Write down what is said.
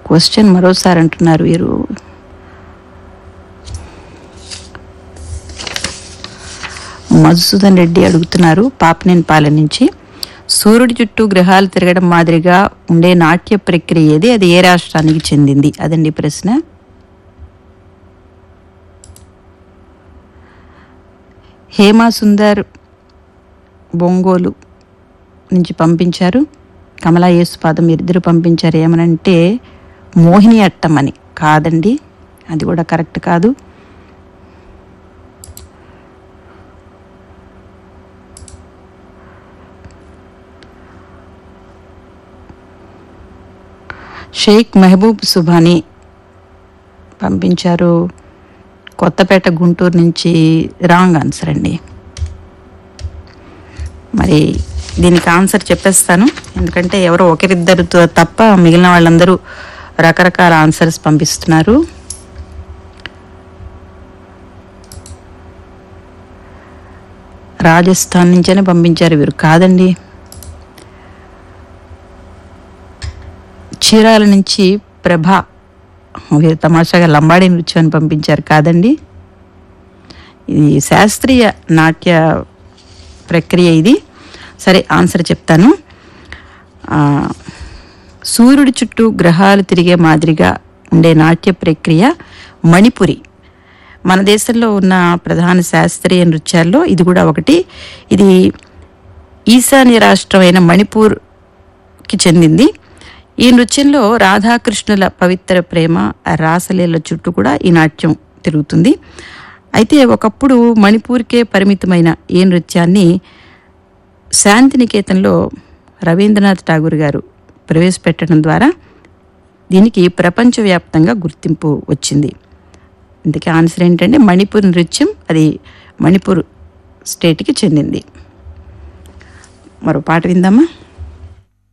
question మరోసారి అంటున్నారు వీరు మధుసూదన్ రెడ్డి అడుగుతున్నారు పాపనేని పాలెం నుంచి సూర్యుడి చుట్టూ గ్రహాలు తిరగడం మాదిరిగా ఉండే నాట్య ప్రక్రియ ఏది అది ఏ రాష్ట్రానికి చెందింది అదండి ప్రశ్న హేమా సుందర్ బొంగోలు నుంచి పంపించారు కమలా యేసుపాదం ఇద్దరు పంపించారు ఏమనంటే మోహిని అట్టం అని కాదండి అది కూడా కరెక్ట్ కాదు షేక్ మెహబూబ్ సుభాని పంపించారు కొత్తపేట గుంటూరు నుంచి రాంగ్ ఆన్సర్ అండి మరి దీనికి ఆన్సర్ చెప్పేస్తాను ఎందుకంటే ఎవరో ఒకరిద్దరితో తప్ప మిగిలిన వాళ్ళందరూ రకరకాల ఆన్సర్స్ పంపిస్తున్నారు రాజస్థాన్ నుంచే పంపించారు వీరు కాదండి చీరాల నుంచి ప్రభ వీరు తమాషాగా లంబాడి నృత్యం అని పంపించారు కాదండి ఇది శాస్త్రీయ నాట్య ప్రక్రియ ఇది సరే ఆన్సర్ చెప్తాను ఆ, సూర్యుడి చుట్టూ గ్రహాలు తిరిగే మాదిరిగా ఉండే నాట్య ప్రక్రియ మణిపురి మన దేశంలో ఉన్న ప్రధాన శాస్త్రీయ నృత్యాల్లో ఇది కూడా ఒకటి ఇది ఈశాన్య రాష్ట్రమైన మణిపూర్కి చెందింది ఈ నృత్యంలో రాధాకృష్ణుల పవిత్ర ప్రేమ రాసలీల చుట్టూ కూడా ఈ నాట్యం తిరుగుతుంది అయితే ఒకప్పుడు మణిపూర్కే పరిమితమైన ఈ నృత్యాన్ని శాంతినికేతన్లో రవీంద్రనాథ్ ఠాగూర్ గారు ప్రవేశపెట్టడం ద్వారా దీనికి ప్రపంచవ్యాప్తంగా గుర్తింపు వచ్చింది ఇందుకే ఆన్సర్ ఏంటంటే మణిపూర్ నృత్యం అది మణిపూర్ స్టేట్కి చెందింది మరో పాట విందామా